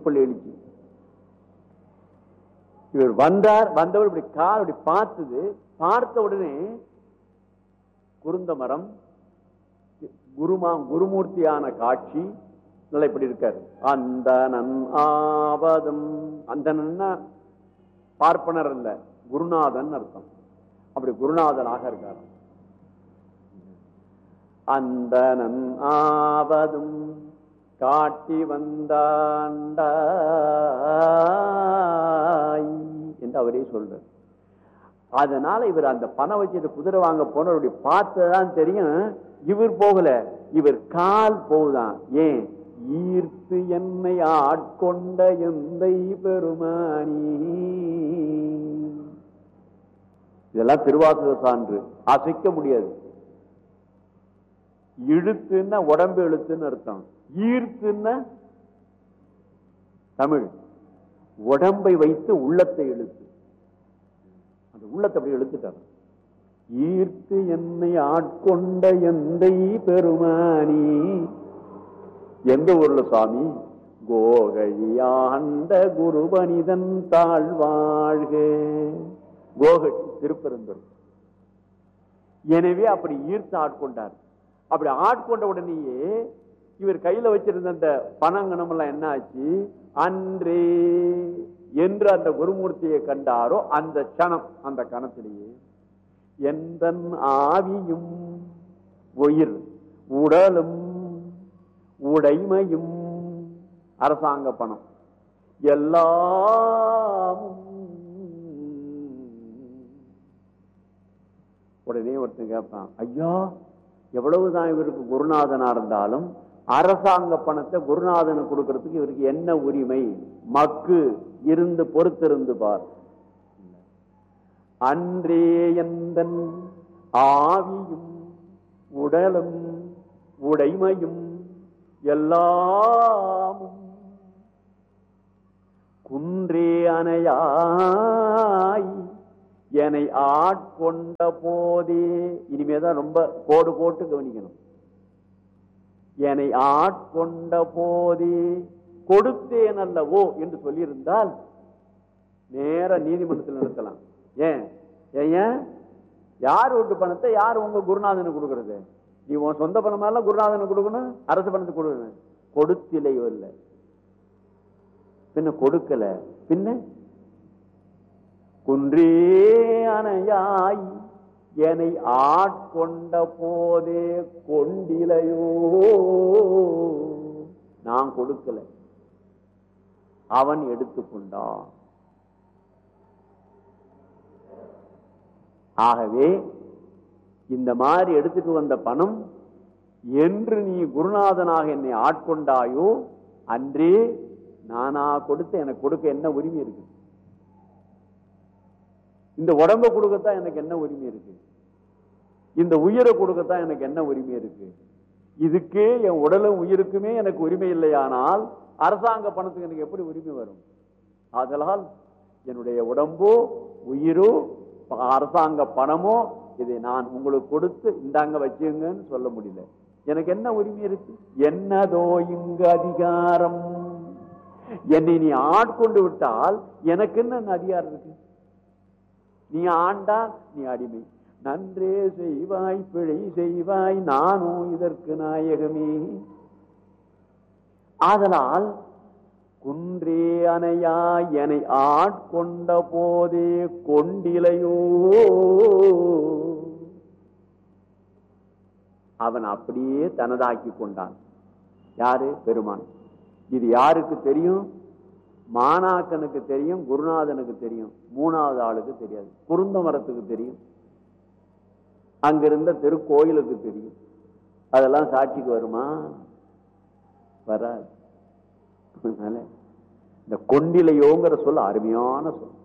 திருப்பள்ளி எழுச்சி இவர் வந்தார் வந்தவர் இப்படி கால் இப்படி பார்த்தது பார்த்த உடனே குருந்த மரம் குருமா குருமூர்த்தியான காட்சி நல்லா இப்படி இருக்காரு அந்த நன் ஆவதும் அந்த பார்ப்பனர் இல்ல குருநாதன் அர்த்தம் அப்படி குருநாதனாக இருக்காரு அந்த நன் ஆவதும் காட்டி வந்தாண்டாய் என்று அவரே சொல்றார் அதனால இவர் அந்த பணம் வச்சுட்டு குதிரை வாங்க போனவருடைய பார்த்ததான் தெரியும் இவர் போகல இவர் கால் போகுதான் ஏன் ஈர்த்து என்னை ஆட்கொண்ட எந்தை பெருமானி இதெல்லாம் திருவாசக சான்று அசைக்க முடியாது இழுத்துன்னா உடம்பு எழுத்துன்னு அர்த்தம் ஈர்த்துன்னா தமிழ் உடம்பை வைத்து உள்ளத்தை இழுத்து அந்த உள்ளத்தை அப்படி எழுத்துட்டார் ஈர்த்து என்னை ஆட்கொண்ட எந்தை பெருமானி எந்த ஊர்ல சுவாமி கோகழியாண்ட குருபனிதன் தாழ்வாழ்க கோகழி திருப்பெருந்தூர் எனவே அப்படி ஈர்த்து ஆட்கொண்டார் அப்படி ஆட்கொண்ட உடனேயே இவர் கையில வச்சிருந்த அந்த பணங்கணம் எல்லாம் என்ன ஆச்சு அன்றே என்று அந்த குருமூர்த்தியை கண்டாரோ அந்த கணம் அந்த கணத்திலேயே எந்த ஆவியும் உயிர் உடலும் உடைமையும் அரசாங்க பணம் எல்லாமும் உடனே ஒருத்தன் கேட்பான் ஐயா எவ்வளவுதான் இவருக்கு குருநாதனா இருந்தாலும் அரசாங்க பணத்தை குருநாதனுக்கு கொடுக்கறதுக்கு இவருக்கு என்ன உரிமை மக்கு இருந்து பொறுத்திருந்து பார் அன்றே எந்தன் ஆவியும் உடலும் உடைமையும் எல்லாமும் குன்றே அணையாய் என்னை ஆட்கொண்ட போதே இனிமேதான் ரொம்ப கோடு போட்டு கவனிக்கணும் என்னை ஆட்கொண்ட போதே கொடுத்தேன் அல்லவோ என்று சொல்லியிருந்தால் நேர நீதிமன்றத்தில் நிறுத்தலாம் ஏன் ஏன் யார் வீட்டு பணத்தை யார் உங்க குருநாதனுக்கு கொடுக்கறது நீ உன் சொந்த பணமெல்லாம் குருநாதனுக்கு கொடுக்கணும் அரசு பணத்துக்கு கொடுக்கணும் கொடுத்திலையோ இல்லை பின்ன கொடுக்கல பின்ன குன்றே அணையாய் என்னை ஆட்கொண்ட போதே கொண்டிலையோ நான் கொடுக்கல அவன் எடுத்துக்கொண்டான் ஆகவே இந்த மாதிரி எடுத்துட்டு வந்த பணம் என்று நீ குருநாதனாக என்னை ஆட்கொண்டாயோ அன்றே நானா கொடுத்து எனக்கு கொடுக்க என்ன உரிமை இருக்கு இந்த உடம்ப கொடுக்கத்தான் எனக்கு என்ன உரிமை இருக்கு இந்த உயிரை கொடுக்கத்தான் எனக்கு என்ன உரிமை இருக்கு இதுக்கே என் உடலும் உயிருக்குமே எனக்கு உரிமை இல்லையானால் அரசாங்க பணத்துக்கு எனக்கு எப்படி உரிமை வரும் ஆதலால் என்னுடைய உடம்போ உயிரோ அரசாங்க பணமோ இதை நான் உங்களுக்கு கொடுத்து இந்தாங்க வச்சுங்கன்னு சொல்ல முடியல எனக்கு என்ன உரிமை இருக்கு என்னதோ இங்கு அதிகாரம் என்னை நீ ஆட்கொண்டு விட்டால் எனக்கு என்ன அதிகாரம் இருக்கு நீ ஆண்டா நீ அடிமை நன்றே செய்வாய் பிழை செய்வாய் நானும் இதற்கு நாயகமே ஆதலால் குன்றே அணையா என்னை ஆட்கொண்ட போதே கொண்டிலையோ அவன் அப்படியே தனதாக்கி கொண்டான் யாரு பெருமான் இது யாருக்கு தெரியும் மாணாக்கனுக்கு தெரியும் குருநாதனுக்கு தெரியும் மூணாவது ஆளுக்கு தெரியாது குருந்த மரத்துக்கு தெரியும் அங்கிருந்த திருக்கோயிலுக்கு தெரியும் அதெல்லாம் சாட்சிக்கு வருமா வராது அதனால இந்த கொண்டிலையோங்கிற சொல் அருமையான சொல்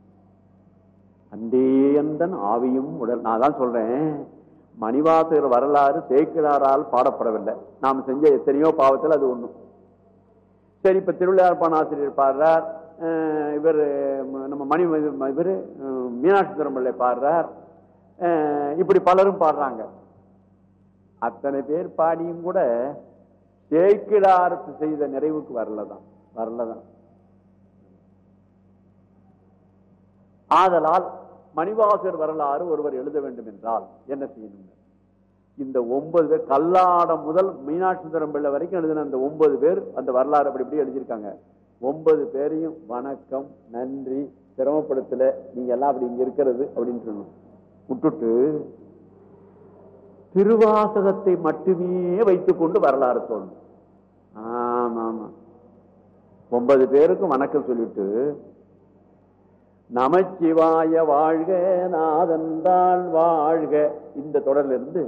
அந்தேயந்தன் ஆவியும் உடல் நான் தான் சொல்றேன் மணிவாசகர் வரலாறு சேக்கிராரால் பாடப்படவில்லை நாம் செஞ்ச எத்தனையோ பாவத்தில் அது ஒண்ணும் சரி இப்ப திருவிழாப்பான ஆசிரியர் பாடுறார் இவர் நம்ம மணி இவர் மீனாட்சி திருமலை பாடுறார் இப்படி பலரும் பாடுறாங்க அத்தனை பேர் பாடியும் கூட சேக்கிடார் செய்த நிறைவுக்கு வரலதான் வரலதான் ஆதலால் மணிவாசர் வரலாறு ஒருவர் எழுத வேண்டும் என்றால் என்ன செய்யணும் இந்த ஒன்பது பேர் கல்லாடம் முதல் மீனாட்சி சுந்தரம் பிள்ளை வரைக்கும் எழுதின அந்த ஒன்பது பேர் அந்த வரலாறு அப்படி இப்படி எழுதியிருக்காங்க ஒன்பது பேரையும் வணக்கம் நன்றி சிரமப்படுத்தல நீங்க எல்லாம் அப்படி இங்க இருக்கிறது அப்படின்னு சொல்லணும் விட்டுட்டு திருவாசகத்தை மட்டுமே வைத்துக்கொண்டு வரலாறு சொல்லணும் ஆமா ஆமா ஒன்பது பேருக்கும் வணக்கம் சொல்லிட்டு நமச்சிவாய வாழ்க நாதந்தாள் வாழ்க இந்த தொடர்ல இருந்து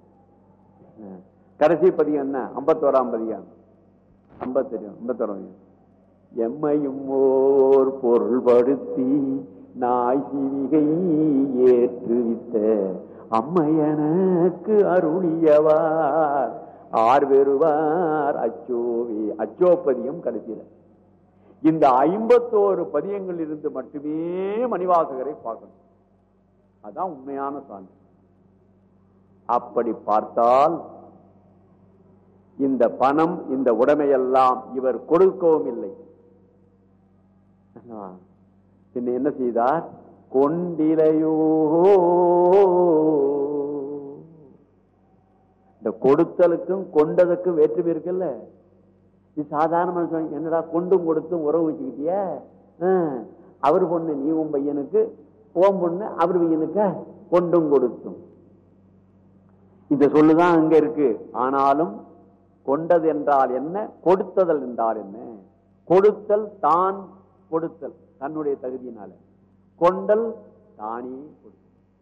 கடைசி பதியம் என்ன ஐம்பத்தோராம் பதியம் ஐம்பத்தி ஐம்பத்தோராம் எம்மையும் ஓர் பொருள்படுத்தி நாய் சிவிகை ஏற்றுவித்த அம்மையனுக்கு அருளியவார் ஆர் பெறுவார் அச்சோவே அச்சோப்பதியம் கடைசியில இந்த ஐம்பத்தோரு பதியங்கள் இருந்து மட்டுமே மணிவாசகரை பார்க்கணும் அதான் உண்மையான சான்று அப்படி பார்த்தால் இந்த பணம் இந்த உடைமையெல்லாம் இவர் கொடுக்கவும் இல்லை பின்ன என்ன செய்தார் கொண்டிலையோ இந்த கொடுத்தலுக்கும் கொண்டதுக்கும் வேற்றுமை இருக்குல்ல இது சாதாரண மனுஷன் என்னடா கொண்டும் கொடுத்தும் உறவு வச்சுக்கிட்டிய அவர் பொண்ணு நீ உன் பையனுக்கு ஓம் பொண்ணு அவர் பையனுக்கு கொண்டும் கொடுத்தும் இந்த சொல்லுதான் அங்க இருக்கு ஆனாலும் கொண்டது என்றால் என்ன கொடுத்ததல் என்றால் என்ன கொடுத்தல் தான் கொடுத்தல் தன்னுடைய தகுதியினால கொண்டல் தானே கொடுத்தல்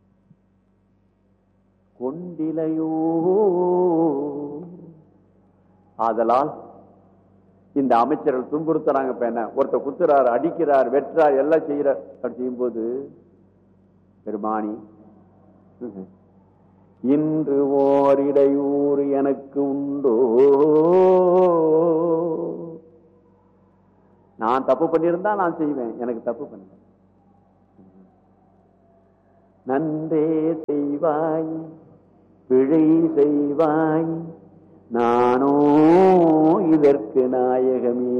கொண்டிலையோ ஆதலால் இந்த அமைச்சர்கள் துன்புறுத்துறாங்க இப்ப என்ன ஒருத்தர் குத்துறார் அடிக்கிறார் வெட்டுறார் எல்லாம் செய்யறார் அப்படி செய்யும்போது பெருமானி இன்று ஓரிடையூறு எனக்கு உண்டோ நான் தப்பு பண்ணியிருந்தா நான் செய்வேன் எனக்கு தப்பு பண்ண நன்றே செய்வாய் பிழை செய்வாய் நானோ இதற்கு நாயகமே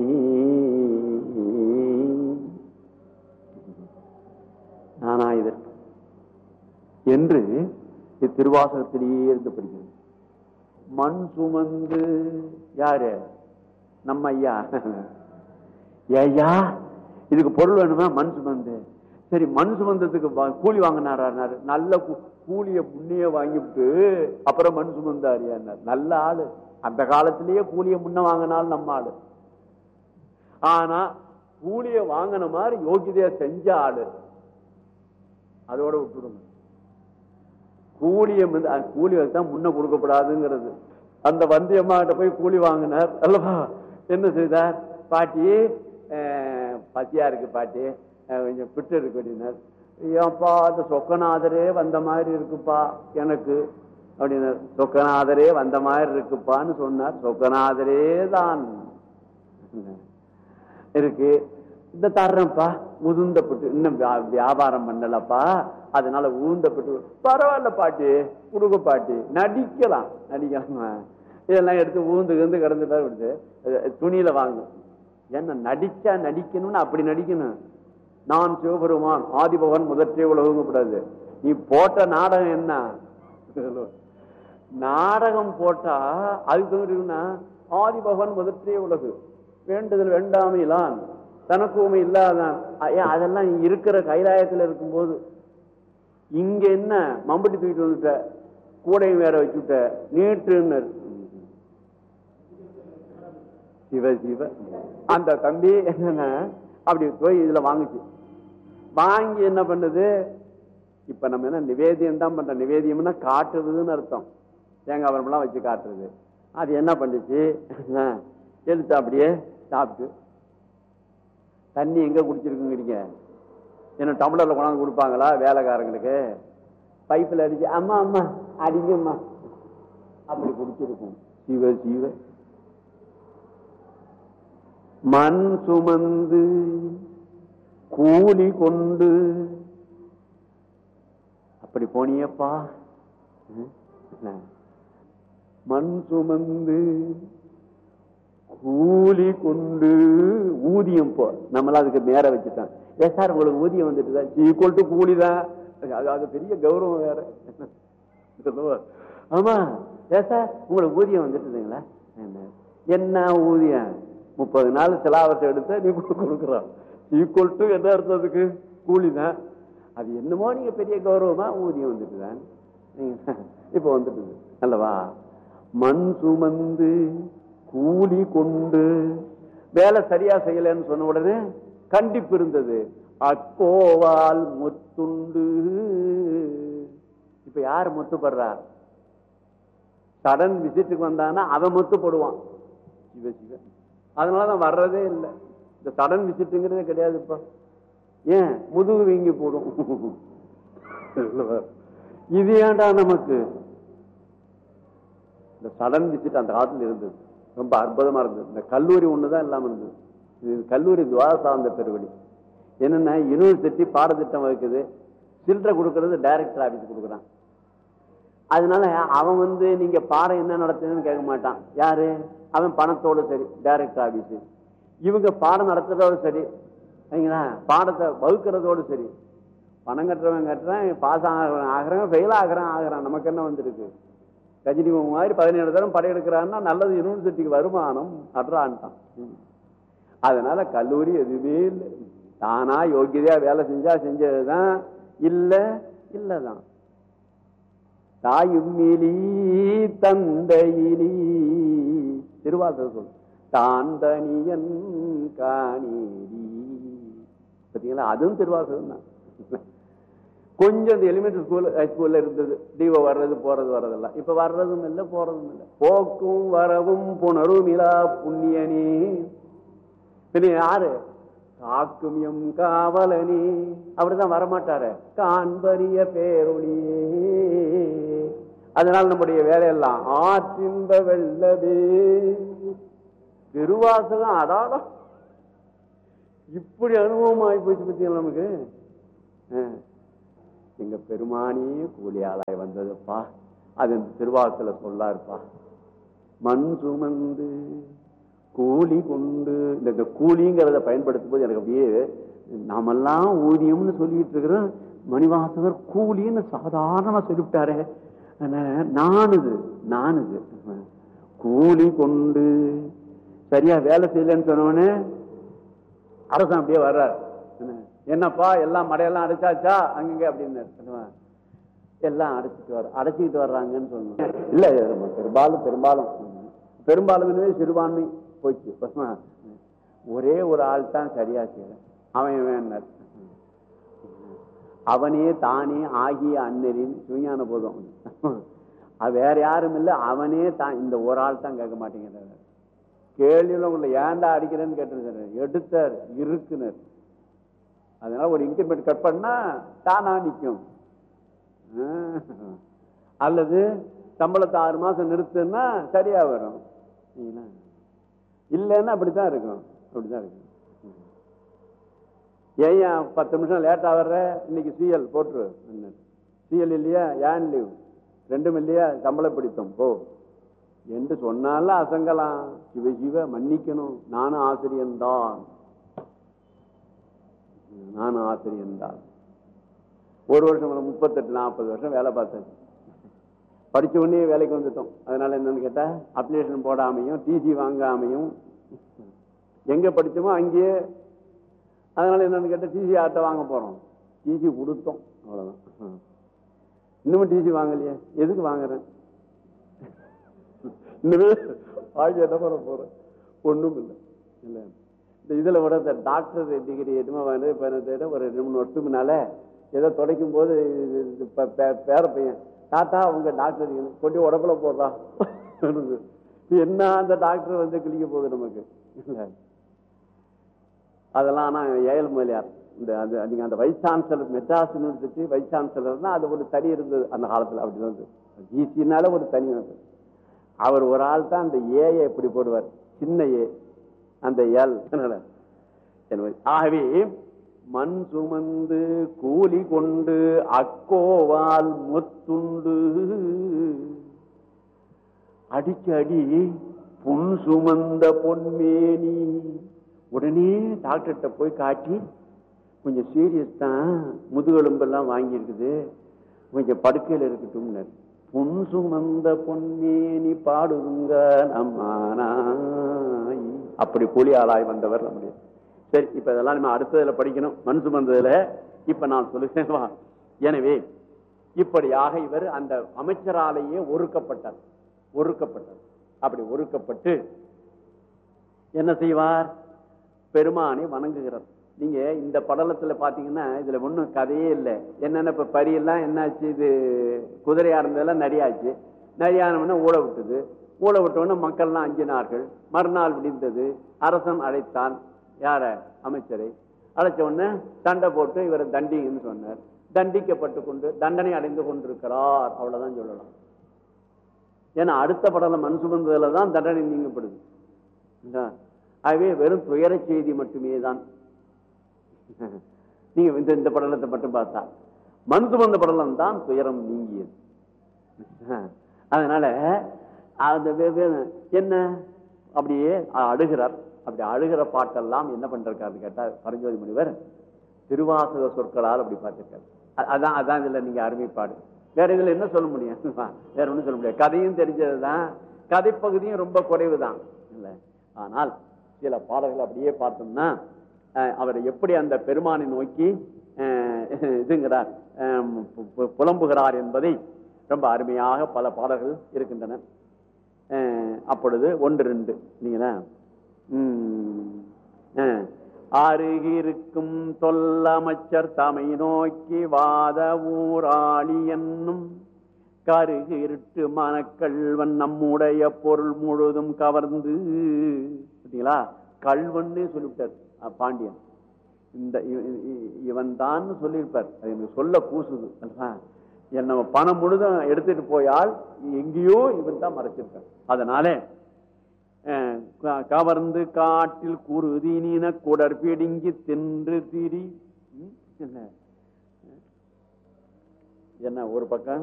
நானா இதற்கு என்று திருவாசகத்திலேயே இருந்து படிக்கிறது மண் சுமந்து யாரு நம்ம ஐயா ஐயா இதுக்கு பொருள் வேணுமா மண் சுமந்து சரி மண் சுமந்ததுக்கு கூலி வாங்கினாரா நல்ல கூலிய முன்னையே வாங்கிவிட்டு அப்புறம் மண் சுமந்தாரியா நல்ல ஆளு அந்த காலத்திலேயே கூலிய முன்ன வாங்கினாலும் நம்ம ஆளு ஆனா கூலிய வாங்கின மாதிரி யோகிதைய செஞ்ச ஆளு அதோட விட்டுடுங்க கூலிய கூலி தான் முன்ன கொடுக்கப்படாதுங்கிறது அந்த வந்தியம்மா கிட்ட போய் கூலி வாங்கினார் அல்லவா என்ன செய்தார் பாட்டி பசியா இருக்கு பாட்டி கொஞ்சம் பிட்டு இருக்கு அப்படின்னார் ஏன்ப்பா அந்த சொக்கநாதரே வந்த மாதிரி இருக்குப்பா எனக்கு அப்படின்னார் சொக்கநாதரே வந்த மாதிரி இருக்குப்பான்னு சொன்னார் சொக்கநாதரே தான் இருக்கு இந்த தர்றேன்ப்பா உதுந்தப்பட்டு இன்னும் வியாபாரம் பண்ணலப்பா அதனால ஊந்தப்பட்டு பரவாயில்ல பாட்டி குடுக்க பாட்டி நடிக்கலாம் நடிக்கலாம் இதெல்லாம் எடுத்து ஊந்து கிந்து கிடந்து விடுது துணியில வாங்கும் என்ன நடிச்சா நடிக்கணும்னு அப்படி நடிக்கணும் நான் சிவபெருமான் ஆதிபவன் முதற்றே உலகம் கூடாது நீ போட்ட நாடகம் என்ன நாடகம் போட்டா அதுக்கு இருக்குன்னா ஆதிபகவன் முதற்றே உலகு வேண்டுதல் வேண்டாமையிலான் தனக்கு உண்மை இல்லாதான் அதெல்லாம் இருக்கிற கைலாயத்தில் இருக்கும்போது இங்க என்ன மம்பட்டி தூக்கிட்டு வந்துட்ட கூடையும் வேற வச்சுட்ட நீட்டுன்னு சிவ சிவ அந்த தம்பி என்னன்னா அப்படி போய் இதுல வாங்குச்சு வாங்கி என்ன பண்ணுது இப்ப நம்ம என்ன நிவேதியம் தான் பண்ற நிவேதியம்னா காட்டுறதுன்னு அர்த்தம் தேங்காய் வரம்பெல்லாம் வச்சு காட்டுறது அது என்ன பண்ணுச்சு எடுத்து அப்படியே சாப்பிட்டு தண்ணி எங்க குடிச்சிருக்குங்கிறீங்க என்ன டம்ளர்ல கொண்டாந்து கொடுப்பாங்களா வேலைக்காரங்களுக்கு பைப்பில் அடிச்சு அம்மா அம்மா அடிங்கம்மா அப்படி குடிச்சிருக்கும் சிவ சிவ மண் சுமந்து கூலி கொண்டு அப்படி போனியப்பா மண் சுமந்து கூலி கொண்டு ஊதியம் போ நம்மளாம் அதுக்கு மேல வச்சுட்டோம் ஏ சார் உங்களுக்கு ஊதியம் வந்துட்டு ஈக்குவல் டு கூலி தான் அது அது பெரிய கௌரவம் வேற சொல்லுவா. ஆமா ஏ சார் உங்களுக்கு ஊதியம் வந்துட்டுதுங்களா என்ன? என்ன ஊதியம் முப்பது நாள் சிலாவத்தை எடுத்து நீ கொடு- கொடுக்குறோம் ஈக்குவல் டு என்ன அர்த்தத்துக்கு கூலி தான் அது என்னமோ நீங்க பெரிய கௌரவமா ஊதியம் வந்துட்டுதான் இப்ப வந்துட்டுது அல்லவா மண் சுமந்து கூலி கொண்டு வேலை சரியா செய்யலன்னு சொன்ன உடனே கண்டிப்பு இருந்தது அக்கோவால் முத்துண்டு இப்ப யார் முத்துப்படுறா சடன் விசிட்டுக்கு வந்தானா அவன் முத்து போடுவான் சிவ சிவ அதனாலதான் வர்றதே இல்லை இந்த சடன் விசிட்டுங்கிறதே கிடையாது இப்ப ஏன் முதுகு வீங்கி போடும் இல்லவா? இது ஏன்டா நமக்கு இந்த சடன் விசிட் அந்த காலத்துல இருந்தது ரொம்ப அற்புதமா இருந்தது இந்த கல்லூரி ஒண்ணுதான் இல்லாம இருந்தது இது கல்லூரி துவார சார்ந்த பெருவழி என்னன்னா யூனிவர்சிட்டி பாடத்திட்டம் வகுக்குது சில்லறை கொடுக்கறது டைரக்டர் ஆபீஸ் கொடுக்குறான் அதனால அவன் வந்து நீங்க பாடம் என்ன நடத்துதுன்னு கேட்க மாட்டான் யாரு அவன் பணத்தோட சரி டைரக்டர் ஆபீஸ் இவங்க பாடம் நடத்துறதோட சரி சரிங்களா பாடத்தை வகுக்கிறதோடு சரி பணம் கட்டுறவன் கட்டுறான் பாஸ் ஆகிறவன் ஆகிறான் ஃபெயில் ஆகிறான் ஆகிறான் நமக்கு என்ன வந்திருக்கு கஜினி மாதிரி பதினேழு தரம் படையெடுக்கிறான்னா நல்லது யூனிவர்சிட்டிக்கு வருமானம் அட்ரான்ட்டான் அதனால கல்லூரி எதுவுமே இல்லை தானா யோகியதையா வேலை செஞ்சா செஞ்சதுதான் இல்ல இல்லதான் தாயும் இலி தந்தையிலி திருவாசகம் சொல் தான் தனியன் காணேரி பார்த்தீங்களா அதுவும் திருவாசகம் தான் கொஞ்சம் இந்த எலிமெண்டரி ஸ்கூல் ஹை ஸ்கூல்ல இருந்தது டிஓ வர்றது போறது வர்றதெல்லாம் இப்ப வர்றதும் இல்லை போறதும் இல்லை போக்கும் வரவும் புணரும் இலா புண்ணியனே பின்ன யாரு காக்கும் எம் காவலனே அப்படிதான் வரமாட்டாரு காண்பரிய பேரொழியே அதனால நம்முடைய வேலையெல்லாம் ஆற்றின்ப வெள்ளவே திருவாசகம் அடாடம் இப்படி அனுபவம் ஆகி போச்சு பத்தியா நமக்கு ஆ. எங்க பெருமானியே கூலி ஆளாய் வந்ததுப்பா அது இந்த திருவாசல சொல்லாருப்பா மண் சுமந்து கூலி கொண்டு இந்த இந்த கூலிங்கிறத பயன்படுத்தும் போது எனக்கு அப்படியே நாமெல்லாம் ஊதியம்னு சொல்லிட்டு இருக்கிறோம் மணிவாசகர் கூலின்னு சாதாரணமா சொல்லிவிட்டாரே அதனால நானுது நானுது கூலி கொண்டு சரியா வேலை செய்யலன்னு சொன்னவனே அரசன் அப்படியே வர்றார் என்ன, என்னப்பா எல்லாம் மடையெல்லாம் அடைச்சாச்சா அங்கங்க அப்படின்னு எல்லாம் அடைச்சிட்டு வர அடைச்சிக்கிட்டு வர்றாங்கன்னு சொன்னோம் இல்ல நம்ம பெரும்பாலும் பெரும்பாலும் பெரும்பாலும் சிறுபான்மை போச்சு ஒரே ஒரு ஆள் தான் சரியா செய்யல அவன் வேணார் அவனே தானே ஆகிய அன்னரின் சிவஞான போதும் அது வேற யாரும் இல்ல அவனே தான் இந்த ஒரு ஆள் தான் கேட்க மாட்டேங்கிறார் கேள்வியில உங்களை ஏன்டா அடிக்கிறேன்னு கேட்டிருக்காரு எடுத்தார் இருக்குனர் அதனால ஒரு இன்கிரிமெண்ட் கட் பண்ணா தானா நிக்கும் ஆஹ். அல்லது சம்பளத்தை ஆறு மாசம் நிறுத்துன்னா சரியா வரும் சரிங்களா? இல்லைன்னா அப்படித்தான் இருக்கும் அப்படித்தான் இருக்கும் ஏன் ஏன் பத்து நிமிஷம் லேட்டா வர்ற இன்னைக்கு சிஎல் போட்டுரு சிஎல் இல்லையா ஏன் லீவ் ரெண்டும் இல்லையா சம்பளம் பிடித்தோம் போ என்று சொன்னாலும் அசங்கலாம் சிவ சிவ மன்னிக்கணும் நானும் ஆசிரியன்தான் நானும் ஆசிரியன்தான் ஒரு வருஷம் இல்ல, முப்பத்தெட்டு நாற்பது வருஷம் வேலை பார்த்தாச்சு படிச்ச உடனே வேலைக்கு வந்துட்டோம் அதனால என்னன்னு கேட்டா அப்ளிகேஷன் போடாமையும் டிசி வாங்காமையும் எங்க படிச்சோமோ அங்கேயே அதனால என்னன்னு கேட்டா டிசி ஆட்ட வாங்க போறோம் டிசி கொடுத்தோம் அவ்வளவுதான் இன்னமும் டிசி வாங்கலையே எதுக்கு வாங்குறேன் இன்னுமே வாங்கி என்ன பண்ண போறேன் ஒண்ணும் இல்லை இல்ல இந்த இதுல விட இந்த டாக்டர் டிகிரி எதுவுமே வந்து இப்ப என்ன தேட ஒரு ரெண்டு மூணு வருஷத்துக்கு முன்னால ஏதோ துடைக்கும் போது இது- இது ப- பே- பேர பையன் தாத்தா உங்க டாக்டர் கொண்டு உடம்புல போடுறா என்ன அந்த டாக்டர் வந்து கிளிக்க போகுது நமக்கு இல்ல அதெல்லாம் ஆனா ஏஎல் மொழியார் இந்த அந்த நீங்க அந்த vice chancellor Madras university vice சான்சலர்னா அது ஒரு தனி இருந்தது அந்த காலத்துல அப்படி இருந்தது ஜிசினால ஒரு தனி இருந்தது அவர் ஒரு ஆள் தான் அந்த ஏயை எப்படி போடுவார் சின்ன ஏ அந்த எல் எனவே, ஆகவே மண் சுமந்து கூலி கொண்டு அக்கோவால் முத்துண்டு அடிக்கு அடி புன் சுமந்த பொன்மேனி உடனே டாக்டர்கிட்ட போய் காட்டி கொஞ்சம் சீரியஸ் தான் முதுகெலும்பெல்லாம் வாங்கி இருக்குது கொஞ்சம் படுக்கையில் இருக்கட்டும் பொன் சுமந்த பொன்மேனி பாடுங்க நம்மானாய் அப்படி கூலி ஆளாய் வந்தவர் நம்முடைய சரி இப்ப இதெல்லாம் நம்ம அடுத்ததுல படிக்கணும் மண் சுமந்ததுல இப்ப நான் சொல்லுகிறேன் வா. எனவே இப்படியாக இவர் அந்த அமைச்சராலேயே ஒருக்கப்பட்டார் ஒருக்கப்பட்டார் அப்படி ஒருக்கப்பட்டு என்ன செய்வார் பெருமானை வணங்குகிறார் நீங்க இந்த படலத்துல பாத்தீங்கன்னா இதுல ஒண்ணும் கதையே இல்லை என்னென்ன இப்ப பரியெல்லாம் என்னாச்சு இது குதிரையா இருந்ததெல்லாம் நரியாச்சு நரியானவன ஊழ விட்டது ஊழ விட்டவன மக்கள்லாம் அஞ்சினார்கள் மறுநாள் விடிந்தது அரசன் அழைத்தான் யார அமைச்சரை அழைச்ச உடனே தண்டை போட்டு இவரை தண்டிங்கன்னு சொன்னார் தண்டிக்கப்பட்டு கொண்டு தண்டனை அடைந்து கொண்டிருக்கிறார் அவ்வளவுதான் சொல்லலாம் ஏன்னா அடுத்த படலம் மண் சுமந்ததுல தான் தண்டனை நீங்கப்படுது இல்ல? ஆகவே வெறும் துயர செய்தி மட்டுமே தான் நீங்க இந்த இந்த படலத்தை மட்டும் பார்த்தா மண் சுமந்த படலம் தான் துயரம் நீங்கியது அதனால அந்த வே- வே- என்ன அப்படியே அழுகிறார் அப்படி அழுகிற பாட்டெல்லாம் என்ன பண்றாரு கேட்டா பரஞ்சோதி முனிவர் திருவாசக சொற்களால் அப்படி பார்த்திருக்காரு அ- அதான் அதான் இதுல நீங்க அருமைப்பாடு வேற இதுல என்ன சொல்ல முடியும் வேற ஒண்ணும் சொல்ல முடியாது கதையும் தெரிஞ்சதுதான் கதைப்பகுதியும் ரொம்ப குறைவு தான் இல்ல ஆனால் சில பாடல்கள் அப்படியே பார்த்தோம்னா அஹ், அவர் எப்படி அந்த பெருமானை நோக்கி அஹ், இதுங்கிறார் அஹ், பு- பு- புலம்புகிறார் என்பதை ரொம்ப அருமையாக பல பாடல்கள் இருக்கின்றன அஹ், அப்பொழுது ஒன்று ரெண்டு இல்லைங்களா உம், அஹ், அருகிருக்கும் தொல்லமைச்சர் தமை நோக்கி வாத ஊராளி என்னும் கருகு இருட்டு மனக்கல்வன் நம்முடைய பொருள் முழுதும் கவர்ந்து பார்த்தீங்களா கல்வன்னு சொல்லிவிட்டார் அஹ், பாண்டியன் இந்த இவன் தான் சொல்லியிருப்பார் அது எனக்கு சொல்ல கூசுது அல்லவா? என் நம்ம பணம் முழுதும் எடுத்துட்டு போயால் எங்கேயோ இவன் தான் மறைச்சிருக்கான் அதனால அஹ், க- கவர்ந்து காட்டில் குருதி நீன குடர் பிடுங்கி தின்று திரி ம், என்ன என்ன ஒரு பக்கம்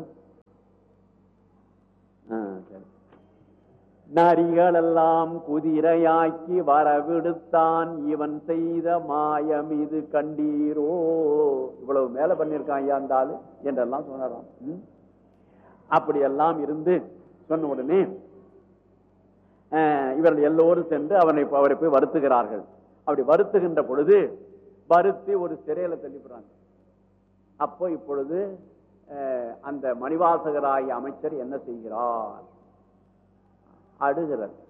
ஆ, சரி நரிகளெல்லாம் குதிரையாக்கி வரவிடுத்தான் இவன் செய்த மாயம் இது கண்டீரோ இவ்வளவு மேல பண்ணிருக்கான் ஐயா அந்த ஆளு என்றெல்லாம் சொன்னாராம் ம்? அப்படியெல்லாம் இருந்து சொன்ன உடனே அஹ், இவர்கள் எல்லோரும் சென்று அவனை அவரை போய் வருத்துகிறார்கள் அப்படி வருத்துகின்ற பொழுது வருத்தி ஒரு சிறையில தள்ளிவிடுறாங்க அப்போ இப்பொழுது அஹ், அந்த மணிவாசகராகிய அமைச்சர் என்ன செய்கிறார் அடுகிறார்